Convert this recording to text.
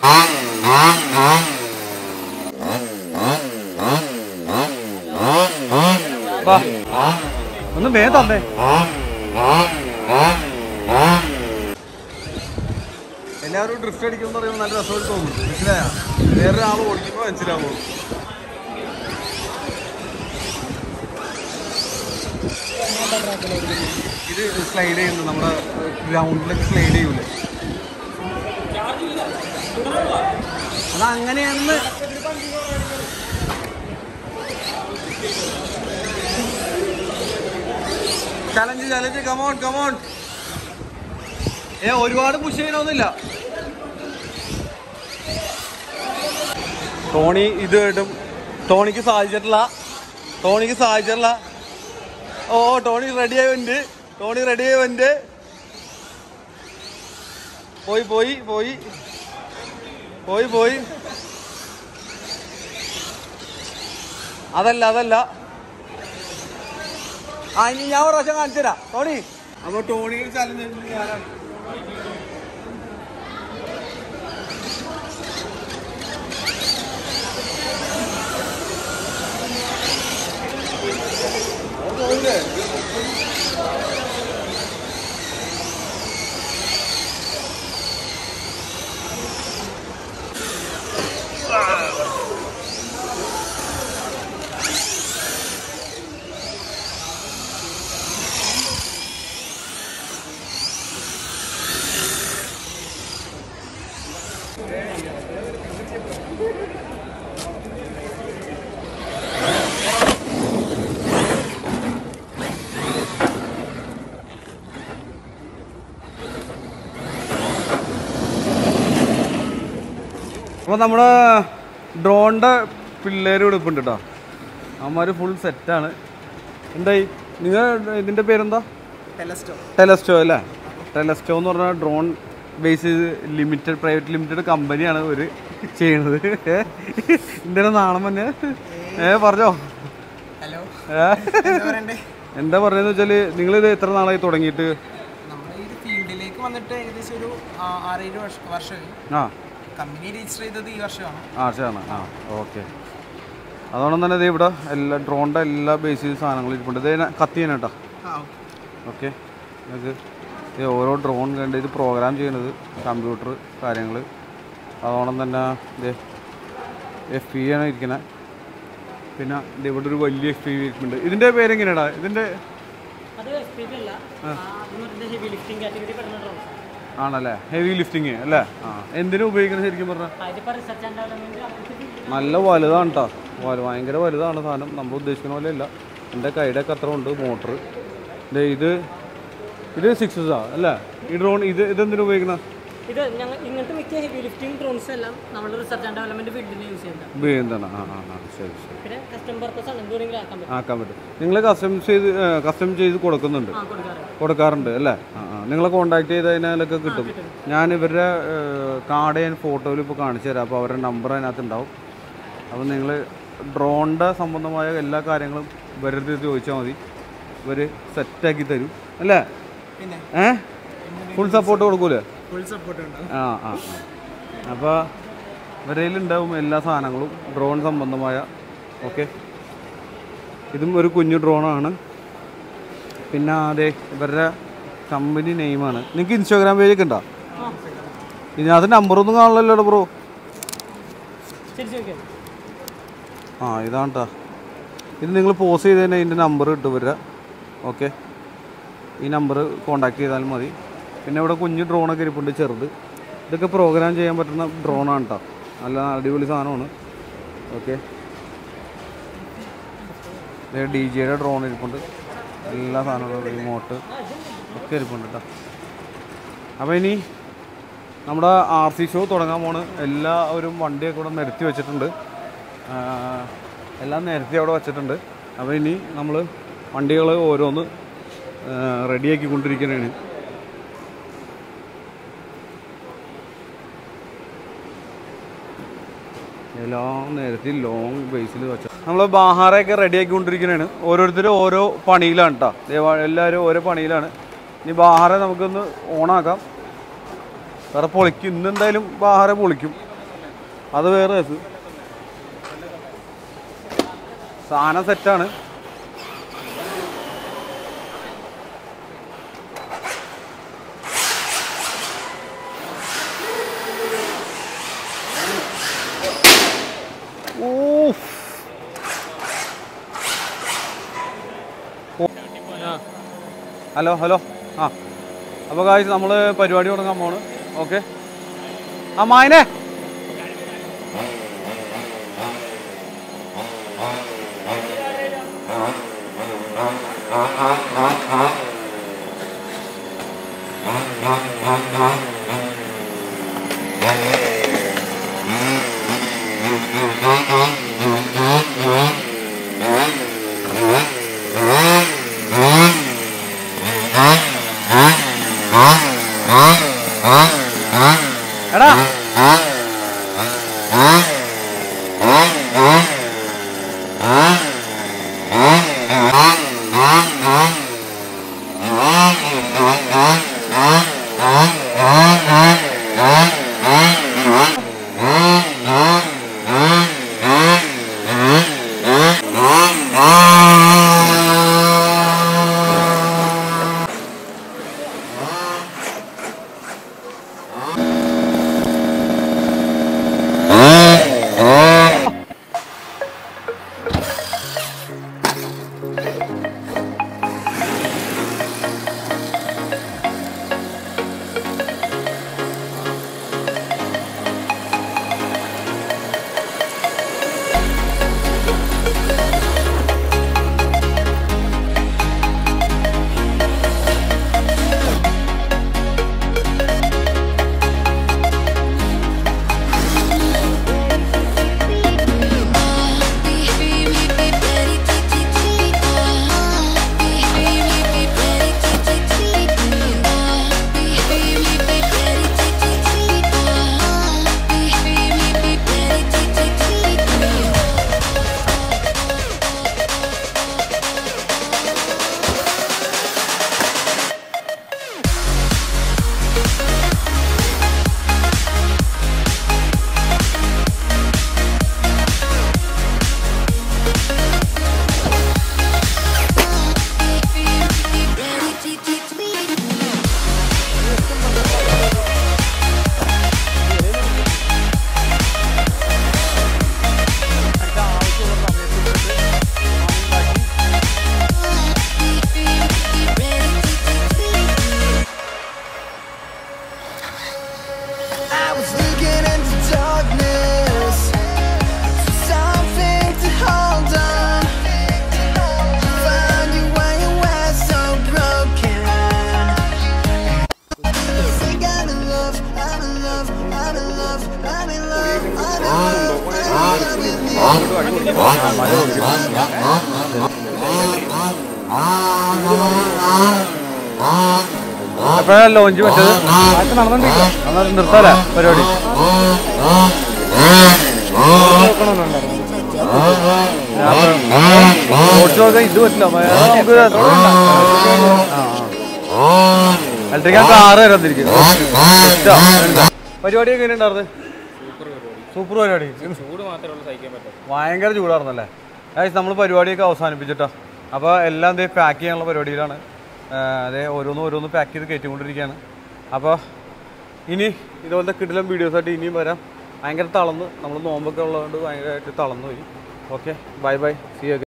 വാ ഒന്ന് വേഗം തന്നേ എല്ലാവരും ഡ്രിഫ്റ്റ് അടിക്കുമെന്ന് പറയുമ്പോൾ നല്ല രസമായിട്ട് തോന്നും മനസ്സിലായ വേറൊരാൾ ഓടിക്കുമ്പോൾ മനസ്സിലാവും ഇത് സ്ലൈഡ് ചെയ്യുന്നു നമ്മുടെ ഗ്രൗണ്ടിലൊക്കെ സ്ലൈഡ് ചെയ്യൂലേ അത് അങ്ങനെയാണെന്ന് ചലഞ്ച് ചലഞ്ച് കമോൺ കമോൺ ഏ ഒരുപാട് പുഷ് ചെയ്യണമെന്നില്ല ടോണി ഇത് കേട്ടും ടോണിക്ക് സാധിച്ചിട്ടില്ല ടോണിക്ക് സാധിച്ചിട്ടില്ല ഓ ടോണി റെഡി ആയവന്റ് ടോണി റെഡി ആയവന്റ് പോയി പോയി പോയി പോയി പോയി അതല്ല അതല്ല ആ ഇനി ഞാൻ ഒരു പ്രാവശ്യം കാണിച്ചു തരാം ടോണി അപ്പൊ ടോണി ചലഞ്ച് ഞാനാണ് അപ്പോൾ നമ്മുടെ ഡ്രോണിൻ്റെ പിള്ളേർ ഇടുപ്പുണ്ട് കേട്ടോ അവന്മാർ ഫുൾ സെറ്റാണ് എന്തായി നിങ്ങൾ ഇതിൻ്റെ പേരെന്താ ടെലസ്റ്റോ അല്ലേ ടെലസ്റ്റോ എന്ന് പറഞ്ഞാൽ ഡ്രോൺ ബേസ് ചെയ്ത് ലിമിറ്റഡ് പ്രൈവറ്റ് ലിമിറ്റഡ് കമ്പനിയാണ് ഒരു ചെയ്യണത് എന്തിനാ നാണം തന്നെ ഏ പറഞ്ഞോ ഹലോ ഏ? എന്താ പറയണ്ടേ എന്താ പറഞ്ഞതെന്ന് വെച്ചാൽ നിങ്ങളിത് എത്ര നാളായി തുടങ്ങിയിട്ട് നമ്മൾ ഈ ഒരു ഫീൽഡിലേക്ക് വന്നിട്ട് ഏകദേശം ഒരു ആ, ആറേഴ് വർഷ വർഷമായി ആ കമ്പനി രജിസ്റ്റർ ചെയ്തത് ഈ വർഷമാണ് ആ ശരിയാണ് ആ ഓക്കെ അതുകൊണ്ട് തന്നെ ഇത് ഇവിടെ എല്ലാ ഡ്രോണിൻ്റെ എല്ലാ ബേസ് ചെയ്ത സാധനങ്ങളും ഇരിപ്പുണ്ട് ഇത് കത്തി തന്നെ കേട്ടോ ആ ഓക്കെ നിങ്ങൾക്ക് ഇത് ഓരോ ഡ്രോൺ കണ്ട് ഇത് പ്രോഗ്രാം ചെയ്യണത് കമ്പ്യൂട്ടർ കാര്യങ്ങൾ അതോടൊപ്പം തന്നെ ഇത് എഫ് പി ആണ് ഇരിക്കുന്നത് പിന്നെ ഇത് ഇവിടെ ഒരു വലിയ എഫ് പി ഇരിക്കുന്നുണ്ട് ഇതിൻ്റെ പേരെങ്ങനെയാടാ ഇതിൻ്റെ അത് സ്പീഡ് അല്ല അതെന്ന് പറഞ്ഞാൽ ഹെവി ലിഫ്റ്റിംഗ് കാറ്റഗറി പെടുന്ന ഡ്രോൺസ് ആണല്ലേ ഹെവി ലിഫ്റ്റിങ് അല്ലേ ആ എന്തിനു ഉപയോഗിക്കുന്നത് ശരിക്കും പറഞ്ഞാൽ അതിപ്പോൾ റിസർച്ച് ആൻഡ് ഡെവലപ്മെന്റ് അങ്ങനത്തെ field നല്ല വലുതാണ് കേട്ടോ വലു ഭയങ്കര വലുതാണ് സാധനം നമ്മൾ ഉദ്ദേശിക്കുന്ന പോലെ അല്ല എൻ്റെ കൈയുടെ ഒക്കെ അത്ര ഉണ്ട് മോട്ടർ ഇത് ഇത് സിക്സസാ അല്ലേ ഈ ഡ്രോൺ ഇത് ഇതെന്തിനു ഉപയോഗിക്കുന്ന ഇത് ഞങ്ങൾ ഇങ്ങനത്തെ മിക്ക ഹെവി ലിഫ്റ്റിംഗ് ഡ്രോൺസ് എല്ലാം നമ്മുടെ റിസർച്ച് ആൻഡ് ഡെവലപ്മെന്റ് ഫീൽഡിൽ യൂസ് ചെയ്യുന്നത് ഉപയോഗിക്കുന്നതാണ് ആ ആ ആ ശരി ശരി പിന്നെ കസ്റ്റം പർപ്പസ് ആണ് എന്ത് വേണമെങ്കിലും ആക്കാൻ പറ്റും ആക്കാൻ പറ്റും നിങ്ങൾ കസ്റ്റം ചെയ്ത് കസ്റ്റം ചെയ്ത് കൊടുക്കുന്നുണ്ട് ആ കൊടുക്കാറ് കൊടുക്കാറുണ്ട് അല്ലേ ആ ആ നിങ്ങളെ കോൺടാക്ട് ചെയ്ത് കഴിഞ്ഞാലൊക്കെ കിട്ടും ഞാൻ ഇവരുടെ കാർഡ് ഞാൻ ഫോട്ടോയിൽ ഇപ്പോൾ കാണിച്ചു തരാം അപ്പോൾ അവരുടെ നമ്പർ അതിനകത്ത് ഉണ്ടാവും അപ്പോൾ നിങ്ങൾ ഡ്രോണിൻ്റെ സംബന്ധമായ എല്ലാ കാര്യങ്ങളും ഇവരുടെ അടുത്ത് ചോദിച്ചാൽ മതി ഇവർ സെറ്റാക്കി തരും അല്ലേ പിന്നെ ഏ ഫുൾ സപ്പോർട്ട് കൊടുക്കൂലേ ഫുൾ സപ്പോർട്ട് ഉണ്ട് ആ ആ അപ്പോൾ ഇവരയിലുണ്ടാവും എല്ലാ സാധനങ്ങളും ഡ്രോൺ സംബന്ധമായ ഓക്കെ ഇതും ഒരു കുഞ്ഞു ഡ്രോണാണ് പിന്നെ അതെ ഇവരുടെ കമ്പനി നെയിമാണ് നിങ്ങൾക്ക് ഇൻസ്റ്റാഗ്രാം പേജൊക്കെ ഉണ്ടോ ഇതിനകത്ത് നമ്പറൊന്നും കാണില്ലല്ലോ ബ്രോ ശരി ചോദിക്കാം ആ ഇതാണ് കേട്ടോ ഇത് നിങ്ങൾ പോസ്റ്റ് ചെയ്ത് തന്നെ ഇതിൻ്റെ നമ്പർ കിട്ടും ഇവരുടെ ഓക്കെ ഈ നമ്പർ കോണ്ടാക്ട് ചെയ്താലും മതി പിന്നെ ഇവിടെ കുഞ്ഞു ഡ്രോണൊക്കെ ഇരിപ്പുണ്ട് ചെറുത് ഇതൊക്കെ പ്രോഗ്രാം ചെയ്യാൻ പറ്റുന്ന ഡ്രോണാണ് കേട്ടോ നല്ല അടിപൊളി സാധനമാണ് ഓക്കെ ഡി ജിയുടെ ഡ്രോൺ ഇരിപ്പുണ്ട് എല്ലാ സാധനങ്ങളും റിമോട്ട് ഒക്കെ ഇരിപ്പുണ്ട് കേട്ടോ അപ്പോൾ ഇനി നമ്മുടെ ആർ സി ഷോ തുടങ്ങാൻ പോണ് എല്ലാവരും വണ്ടിയൊക്കെ ഇവിടെ നിരത്തി വെച്ചിട്ടുണ്ട് ആ, എല്ലാം നിരത്തി അവിടെ വെച്ചിട്ടുണ്ട് അപ്പോൾ ഇനി നമ്മൾ വണ്ടികൾ ഓരോന്ന് റെഡിയാക്കി കൊണ്ടിരിക്കുന്നതാണ് എല്ലാം നേരത്തെ ലോങ് ബേസിൽ വെച്ച നമ്മൾ ബാഹാറയൊക്കെ റെഡിയാക്കി കൊണ്ടിരിക്കുന്നതാണ് ഓരോരുത്തരും ഓരോ പണിയിലാണ് കേട്ടോ എല്ലാവരും ഓരോ പണിയിലാണ് ഇനി ബാഹാറ നമുക്കൊന്ന് ഓണാക്കാം വേറെ പൊളിക്കും ഇന്ന് എന്തായാലും ബാഹാറ പൊളിക്കും അത് വേറെ കേസ് സാധനം സെറ്റാണ് ഊഫ്. ഹലോ ഹലോ ആ അപ്പോൾ കാഴ്ച നമ്മൾ പരിപാടി തുടങ്ങാൻ പോണ് ഓക്കെ ആ മായനെ എടാ I was looking into darkness for something to hold on. Found you when you were so broken. Think I'm in love, I'm in love, I'm in love, I'm in love, I'm in love, I'm in love with you. എപ്പോഴാണ് launch പറ്റത് ആയിട്ട് നടന്നോണ്ടിരിക്കുക നിർത്താലേ പരിപാടി ഓടിച്ചു നോക്കാൻ ഇത് പറ്റില്ല വേറെ നമുക്ക് ഇലക്ട്രിക്കൽ കാറ് തരാതിരിക്കും പരിപാടിയൊക്കെ എങ്ങനെ ഉണ്ടായിരുന്നു സൂപ്പർ പരിപാടി ഭയങ്കര ചൂടായിരുന്നല്ലേ ഗൈസ് നമ്മൾ പരിപാടിയൊക്കെ അവസാനിപ്പിച്ചിട്ടോ അപ്പോൾ എല്ലാം ദേ പാക്ക് ചെയ്യാനുള്ള പരിപാടിയിലാണ് ആ, അതേ ഓരോന്ന് ഓരോന്ന് പാക്ക് ചെയ്ത് കയറ്റിക്കൊണ്ടിരിക്കുകയാണ് അപ്പോൾ ഇനി ഇതുപോലത്തെ കിടിലം വീഡിയോസായിട്ട് ഇനിയും വരാം ഭയങ്കര തളർന്ന് നമ്മൾ നോമ്പൊക്കെ ഉള്ളതുകൊണ്ട് ഭയങ്കരമായിട്ട് തളർന്നു പോയി ഓക്കെ ബൈ ബൈ സി